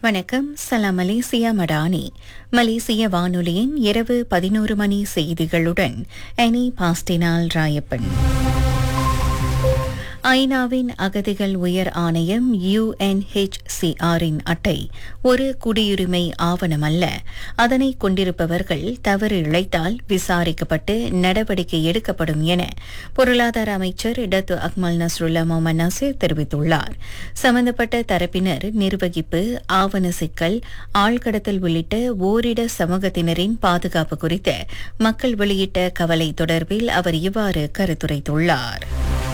வணக்கம் சலாம் மலேசியா மடானி மலேசிய வானொலியின் இரவு பதினோரு மணி செய்திகளுடன் எனி பாஸ்டினால் ராயப்பன் ஐநாவின் அகதிகள் உயர் ஆணையம் யுஎன்ஹெச்சிஆரின் அட்டை ஒரு குடியுரிமை ஆவணம் அல்ல அதனை கொண்டிருப்பவர்கள் தவறு இழைத்தால் விசாரிக்கப்பட்டு நடவடிக்கை எடுக்கப்படும் என பொருளாதார அமைச்சர் Datuk Akmal Nasrullah Mohamad Nasir தெரிவித்துள்ளார் சம்பந்தப்பட்ட தரப்பினர் நிர்வகிப்பு ஆவண சிக்கல் ஆழ்கடத்தல் உள்ளிட்ட ஓரிட சமூகத்தினரின் பாதுகாப்பு குறித்து மக்கள் வெளியிட்ட கவலை தொடர்பில் அவர் இவ்வாறு கருத்துரைத்துள்ளார்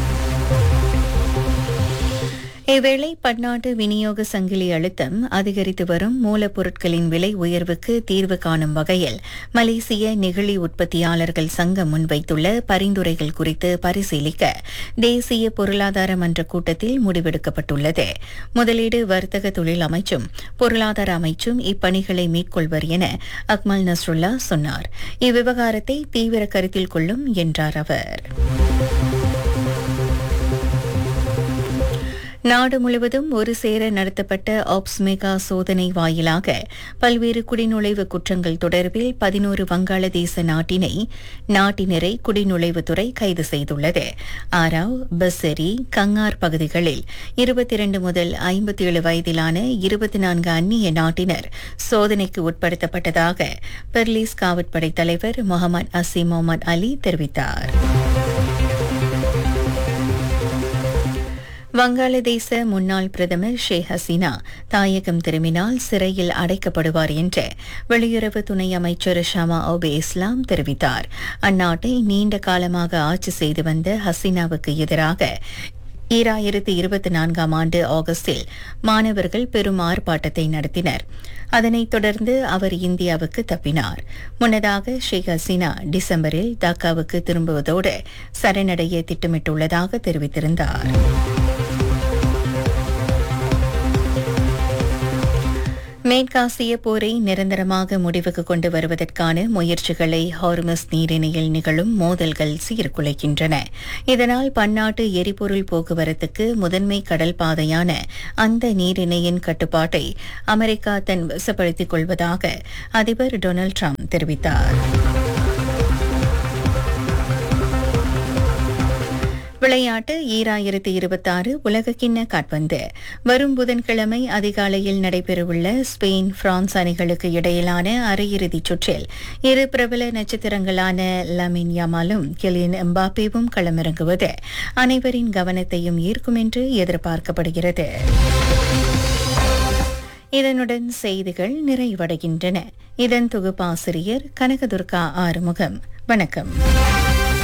இவ்வேளை பன்னாட்டு விநியோக சங்கிலி அழுத்தம் அதிகரித்து வரும் மூலப்பொருட்களின் விலை உயர்வுக்கு தீர்வு காணும் வகையில் மலேசிய நெகிழி உற்பத்தியாளர்கள் சங்கம் முன்வைத்துள்ள பரிந்துரைகள் குறித்து பரிசீலிக்க தேசிய பொருளாதார மன்ற கூட்டத்தில் முடிவெடுக்கப்பட்டுள்ளது முதலீடு வர்த்தக தொழில் அமைச்சும் பொருளாதார அமைச்சும் இப்பணிகளை மேற்கொள்வர் என அக்மல் நஸ்ருல்லா சொன்னார் இவ்விவகாரத்தை தீவிர கருத்தில் கொள்ளும் என்றார் அவர் நாடு முழுவதும் ஒரு சேர நடத்தப்பட்ட ஆப்ஸ் மெகா சோதனை வாயிலாக பல்வேறு குடிநுழைவு குற்றங்கள் தொடர்பில் பதினோரு வங்காளதேச நாட்டினை நாட்டினரை குடிநுழைவுத்துறை கைது செய்துள்ளது ஆராவ் பஸ்ஸரி கங்கார் பகுதிகளில் இருபத்தி இரண்டு முதல் ஐம்பத்தி ஏழு வயதிலான இருபத்தி நான்கு அந்நிய நாட்டினர் சோதனைக்கு உட்படுத்தப்பட்டதாக பெர்லிஸ் காவற்படை தலைவர் முகமது அசீம் முகமது அலி தெரிவித்தார் வங்காளதேச முன்னாள் பிரதமர் ஷேக் ஹசீனா தாயகம் திரும்பினால் சிறையில் அடைக்கப்படுவார் என்று வெளியுறவு துணை அமைச்சர் ஷமா ஒபே இஸ்லாம் தெரிவித்தார் அந்நாட்டை நீண்ட காலமாக ஆட்சி செய்து வந்த ஹசீனாவுக்கு எதிராக ஈராயிரத்தி இருபத்தி நான்காம் ஆண்டு ஆகஸ்டில் மாணவர்கள் பெரும் ஆர்ப்பாட்டத்தை நடத்தினர் அதனைத் தொடர்ந்து அவர் இந்தியாவுக்கு தப்பினார் முன்னதாக ஷேக் ஹசீனா டிசம்பரில் டாக்காவுக்கு திரும்புவதோடு சரணடைய திட்டமிட்டுள்ளதாக தெரிவித்திருந்தார் மேற்காசிய போரை நிரந்தரமாக முடிவுக்கு கொண்டு வருவதற்கான முயற்சிகளை ஹார்மஸ் நீரிணையில் நிகழும் மோதல்கள் சீர்குலைக்கின்றன இதனால் பன்னாட்டு எரிபொருள் போக்குவரத்துக்கு முதன்மை கடல் பாதையான அந்த நீரிணையின் கட்டுப்பாட்டை அமெரிக்கா தன் வசப்படுத்திக் கொள்வதாக அதிபர் டொனால்டு ட்ரம்ப் தெரிவித்தார் விளையாட்டு ஈராயிரத்தி இருபத்தாறு உலகக்கிண்ண காட்பந்து வரும் புதன்கிழமை அதிகாலையில் நடைபெறவுள்ள ஸ்பெயின் பிரான்ஸ் அணிகளுக்கு இடையிலான அரையிறுதிச் சுற்றில் இரு பிரபல நட்சத்திரங்களான லமின் யமாலும் கெலின் எம்பாப்பேவும் களமிறங்குவது அனைவரின் கவனத்தையும் ஈர்க்கும் என்று எதிர்பார்க்கப்படுகிறது இதனுடன் செய்திகள் நிறைவடைகின்றன இதன் தொகுப்பாசிரியர் கனகதுர்கா ஆறுமுகம் வணக்கம்